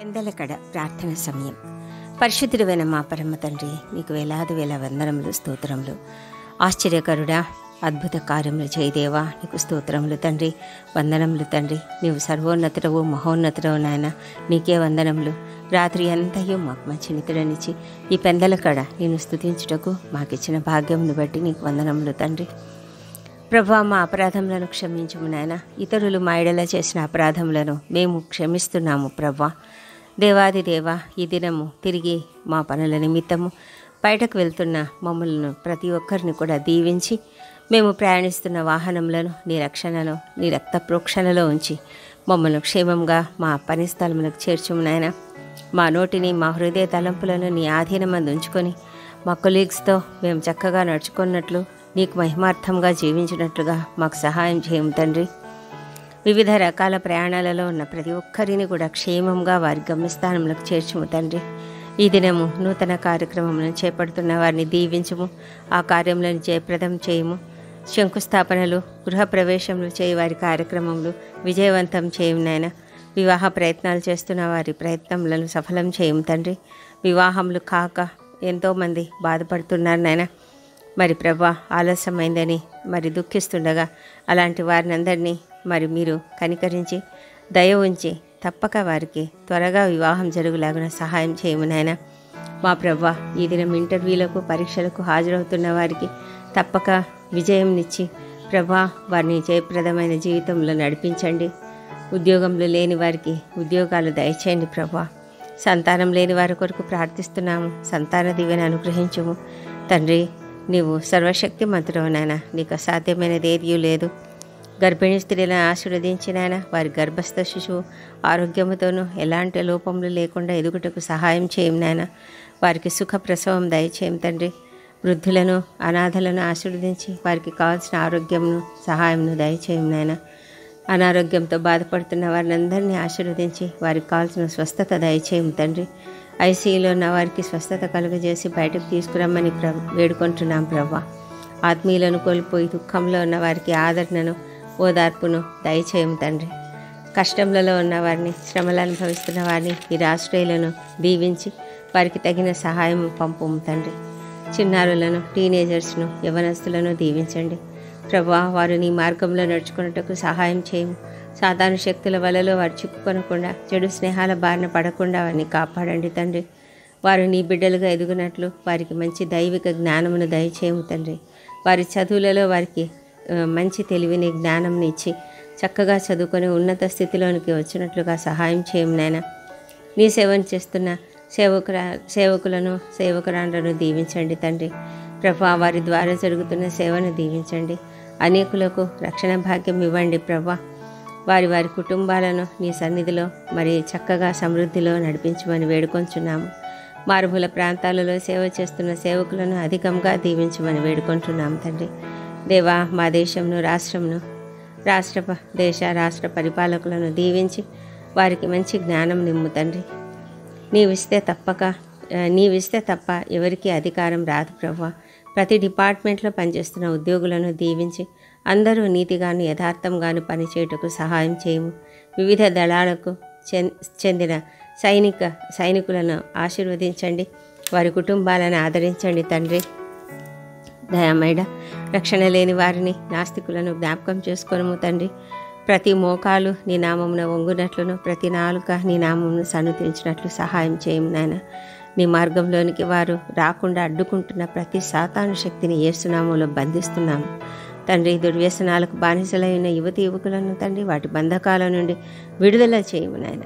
పెందలకడ ప్రార్థన సమయం పరిశుద్ధుడైన మా పరమ తండ్రి నీకు వేలాది వేల వందనములు స్తోత్రములు ఆశ్చర్యకరుడా అద్భుత కార్యములు చేయదేవా నీకు స్తోత్రములు తండ్రి వందనములు తండ్రి నీవు సర్వోన్నతుడవు మహోన్నతుడవు నాయన నీకే వందనములు రాత్రి అంతయు మాకు మంచి నిద్రనిచ్చి ఈ పెందల కడ నేను స్తుతించుటకు మాకిచ్చిన భాగ్యమును బట్టి నీకు వందనములు తండ్రి ప్రభా మా అపరాధములను క్షమించుము నాయన ఇతరులు మా ఎడల చేసిన అపరాధములను మేము క్షమిస్తున్నాము ప్రభా దేవాది దేవా ఈ దినము తిరిగి మా పనుల నిమిత్తము బయటకు వెళ్తున్న మమ్మల్ని ప్రతి ఒక్కరిని కూడా దీవించి మేము ప్రయాణిస్తున్న వాహనములను నీ రక్షణలో నీ రక్త ప్రోక్షణలో ఉంచి మమ్మల్ని క్షేమంగా మా పని స్థలములకు చేర్చుము నాయన మా నోటిని మా హృదయ తలంపులను నీ ఆధీనమందు ఉంచుకొని మా కొలీగ్స్తో మేము చక్కగా నడుచుకున్నట్లు నీకు మహిమార్థంగా జీవించినట్లుగా మాకు సహాయం చేయము తండ్రి వివిధ రకాల ప్రయాణాలలో ఉన్న ప్రతి ఒక్కరిని కూడా క్షేమంగా వారి గమ్యస్థానంలోకి చేర్చుము తండ్రి ఈ దినము నూతన కార్యక్రమములను చేపడుతున్న వారిని దీవించుము ఆ కార్యములను జయప్రదం చేయము శంకుస్థాపనలు గృహప్రవేశములు చేయి వారి కార్యక్రమములు విజయవంతం చేయము నాయన వివాహ ప్రయత్నాలు చేస్తున్న వారి ప్రయత్నములను సఫలం చేయము తండ్రి వివాహములు కాక ఎంతోమంది బాధపడుతున్నారు నాయన మరి ప్రభా ఆలస్యమైందని మరి దుఃఖిస్తుండగా అలాంటి వారిని అందరినీ మరి మీరు కనికరించి దయ ఉంచి తప్పక వారికి త్వరగా వివాహం జరుగులాగున సహాయం చేయము నాయన మా ప్రభా ఈ దినం ఇంటర్వ్యూలకు పరీక్షలకు హాజరవుతున్న వారికి తప్పక విజయంనిచ్చి ప్రభా వారిని జయప్రదమైన జీవితంలో నడిపించండి ఉద్యోగంలో లేని వారికి ఉద్యోగాలు దయచేయండి ప్రభా సంతానం లేని వారి కొరకు ప్రార్థిస్తున్నాము సంతాన దివ్యను అనుగ్రహించుము తండ్రి నీవు సర్వశక్తి మంత్రుడు నాయన నీకు అసాధ్యమైనది ఏదీ లేదు గర్భిణీ స్త్రీలను ఆశీర్వదించినాయన వారి గర్భస్థ శిశువు ఆరోగ్యముతోనూ ఎలాంటి లోపములు లేకుండా ఎదుగుటకు సహాయం చేయం నాయన వారికి సుఖ ప్రసవం దయచేయం తండ్రి వృద్ధులను అనాథలను ఆశీర్వదించి వారికి కావాల్సిన ఆరోగ్యమును సహాయంను దయచేయం నాయన అనారోగ్యంతో బాధపడుతున్న వారిని అందరినీ ఆశీర్వదించి వారికి కావాల్సిన స్వస్థత దయచేయం తండ్రి ఐసీయూలో ఉన్న వారికి స్వస్థత కలుగజేసి బయటకు తీసుకురమ్మని ప్ర వేడుకుంటున్నాం ప్రవ్వా ఆత్మీయులను కోల్పోయి దుఃఖంలో ఉన్న వారికి ఆదరణను ఓదార్పును దయచేయం తండ్రి కష్టంలలో ఉన్న వారిని శ్రమలు అనుభవిస్తున్న వారిని ఈ రాష్ట్రీయులను దీవించి వారికి తగిన సహాయం పంపము తండ్రి చిన్నారులను టీనేజర్స్ను యవనస్తులను దీవించండి ప్రభా వారు నీ మార్గంలో నడుచుకున్నట్టుకు సహాయం చేయము సాధారణ శక్తుల వలలో వారు చిక్కుకొనకుండా చెడు స్నేహాల బారిన పడకుండా వారిని కాపాడండి తండ్రి వారు నీ బిడ్డలుగా ఎదుగునట్లు వారికి మంచి దైవిక జ్ఞానమును దయచేయము తండ్రి వారి చదువులలో వారికి ఆ, మంచి తెలివిని జ్ఞానంని ఇచ్చి చక్కగా చదువుకొని ఉన్నత స్థితిలోనికి వచ్చినట్లుగా సహాయం చేయము నాయన నీ సేవను చేస్తున్న సేవకురా సేవకులను సేవకురాండ్లను దీవించండి తండ్రి ప్రభా వారి ద్వారా జరుగుతున్న సేవను దీవించండి అనేకులకు రక్షణ భాగ్యం ఇవ్వండి ప్రభా వారి వారి కుటుంబాలను నీ సన్నిధిలో మరి చక్కగా సమృద్ధిలో నడిపించమని వేడుకొంచున్నాము మారుమూల ప్రాంతాలలో సేవ చేస్తున్న సేవకులను అధికంగా దీవించమని వేడుకుంటున్నాము తండ్రి దేవా మా దేశంను రాష్ట్రంను రాష్ట్ర ప- దేశ రాష్ట్ర పరిపాలకులను దీవించి వారికి మంచి జ్ఞానం నిమ్ము తండ్రి నీవిస్తే తప్పక ఆ, నీవిస్తే తప్ప ఎవరికి అధికారం రాదు ప్రభా ప్రతి డిపార్ట్మెంట్లో పనిచేస్తున్న ఉద్యోగులను దీవించి అందరూ నీతిగాను యథార్థంగాను పనిచేయుటకు సహాయం చేయము వివిధ దళాలకు చెన్- చెందిన సైనిక సైనికులను ఆశీర్వదించండి వారి కుటుంబాలను ఆదరించండి తండ్రి దయామైడ రక్షణ లేని వారిని నాస్తికులను జ్ఞాపకం చేసుకోనము తండ్రి ప్రతి మోకాలు నీ నామమున వంగునట్లును ప్రతి నాలుక నీ నామమును సన్నుతించినట్లు సహాయం చేయము నాయన నీ మార్గంలోనికి వారు రాకుండా అడ్డుకుంటున్న ప్రతి సాతాను శక్తిని ఏసునామంలో బంధిస్తున్నాము తండ్రి దుర్వ్యసనాలకు బానిసలైన యువతి యువకులను తండ్రి వాటి బంధకాల నుండి విడుదల చేయము నాయన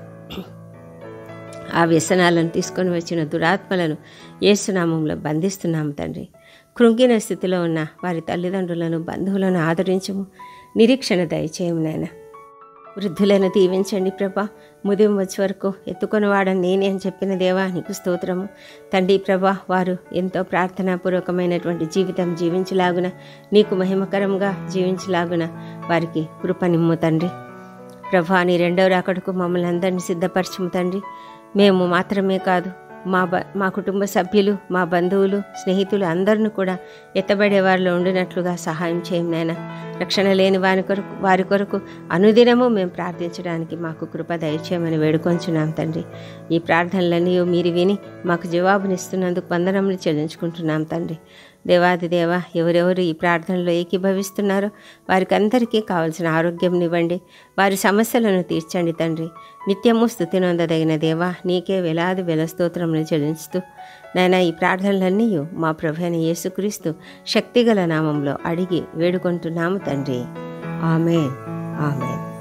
ఆ వ్యసనాలను తీసుకొని వచ్చిన దురాత్మలను ఏసునామంలో బంధిస్తున్నాము తండ్రి కృంగిన స్థితిలో ఉన్న వారి తల్లిదండ్రులను బంధువులను ఆదరించము నిరీక్షణ దయచేయము నాయన వృద్ధులను దీవించండి ప్రభా ముదిం వచ్చే వరకు ఎత్తుకొనివాడని నేనే అని చెప్పిన దేవా నీకు స్తోత్రము తండ్రి ప్రభా వారు ఎంతో ప్రార్థనాపూర్వకమైనటువంటి జీవితం జీవించలాగున నీకు మహిమకరంగా జీవించలాగున వారికి కృపనిమ్ము తండ్రి ప్రభా నీ రెండవ రాకడకు మమ్మల్ని అందరినీ సిద్ధపరచుము తండ్రి మేము మాత్రమే కాదు మా బ మా కుటుంబ సభ్యులు మా బంధువులు స్నేహితులు అందరిని కూడా ఎత్తబడే వారిలో ఉండినట్లుగా సహాయం చేయం నాయన రక్షణ లేని వారి కొరకు వారి కొరకు అనుదినము మేము ప్రార్థించడానికి మాకు కృప దయచేయమని వేడుకొంచున్నాం తండ్రి ఈ ప్రార్థనలన్నీ మీరు విని మాకు జవాబునిస్తున్నందుకు వందనములు చెల్లించుకుంటున్నాం తండ్రి దేవాది దేవ ఎవరెవరు ఈ ప్రార్థనలో ఏకీభవిస్తున్నారో వారికి అందరికీ కావలసిన ఆరోగ్యం ఇవ్వండి వారి సమస్యలను తీర్చండి తండ్రి నిత్యము స్థుతి నొందదగిన దేవా నీకే వేలాది వేల స్తోత్రములు చెల్లించుతూ నాయన ఈ ప్రార్థనలన్నీ మా ప్రభు అయిన యేసుక్రీస్తు శక్తిగల నామంలో అడిగి వేడుకుంటున్నాము తండ్రి ఆమెన్ ఆమెన్